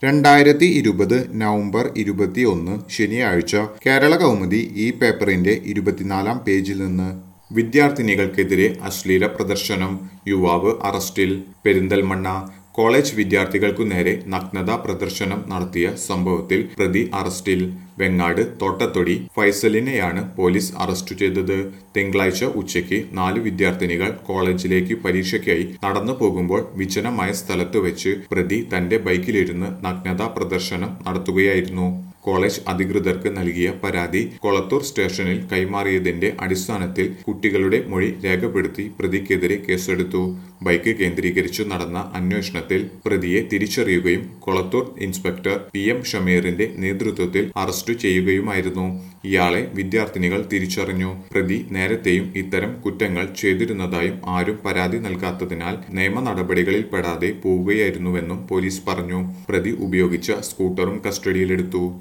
രണ്ടായിരത്തി ഇരുപത് നവംബർ ഇരുപത്തിയൊന്ന് ശനിയാഴ്ച കേരള കൗമുദി ഈ പേപ്പറിന്റെ ഇരുപത്തിനാലാം പേജിൽ നിന്ന് വിദ്യാർത്ഥിനികൾക്കെതിരെ അശ്ലീല പ്രദർശനം യുവാവ് അറസ്റ്റിൽ പെരിന്തൽമണ്ണ കോളേജ് വിദ്യാർത്ഥികൾക്കു നേരെ നഗ്നതാ പ്രദർശനം നടത്തിയ സംഭവത്തിൽ പ്രതി അറസ്റ്റിൽ വെങ്ങാട് തോട്ടത്തൊടി ഫൈസലിനെയാണ് പോലീസ് അറസ്റ്റ് ചെയ്തത് തിങ്കളാഴ്ച ഉച്ചയ്ക്ക് നാല് വിദ്യാർത്ഥിനികൾ കോളേജിലേക്ക് പരീക്ഷയ്ക്കായി നടന്നു പോകുമ്പോൾ വിജനമായ സ്ഥലത്ത് വെച്ച് പ്രതി തന്റെ ബൈക്കിലിരുന്ന് നഗ്നതാ പ്രദർശനം നടത്തുകയായിരുന്നു കോളേജ് അധികൃതർക്ക് നൽകിയ പരാതി കൊളത്തൂർ സ്റ്റേഷനിൽ കൈമാറിയതിന്റെ അടിസ്ഥാനത്തിൽ കുട്ടികളുടെ മൊഴി രേഖപ്പെടുത്തി പ്രതിക്കെതിരെ കേസെടുത്തു ബൈക്ക് കേന്ദ്രീകരിച്ചു നടന്ന അന്വേഷണത്തിൽ പ്രതിയെ തിരിച്ചറിയുകയും കൊളത്തൂർ ഇൻസ്പെക്ടർ പി എം ഷമീറിന്റെ നേതൃത്വത്തിൽ അറസ്റ്റ് ചെയ്യുകയുമായിരുന്നു ഇയാളെ വിദ്യാർത്ഥിനികൾ തിരിച്ചറിഞ്ഞു പ്രതി നേരത്തെയും ഇത്തരം കുറ്റങ്ങൾ ചെയ്തിരുന്നതായും ആരും പരാതി നൽകാത്തതിനാൽ നിയമ നടപടികളിൽ പെടാതെ പോവുകയായിരുന്നുവെന്നും പോലീസ് പറഞ്ഞു പ്രതി ഉപയോഗിച്ച സ്കൂട്ടറും കസ്റ്റഡിയിലെടുത്തു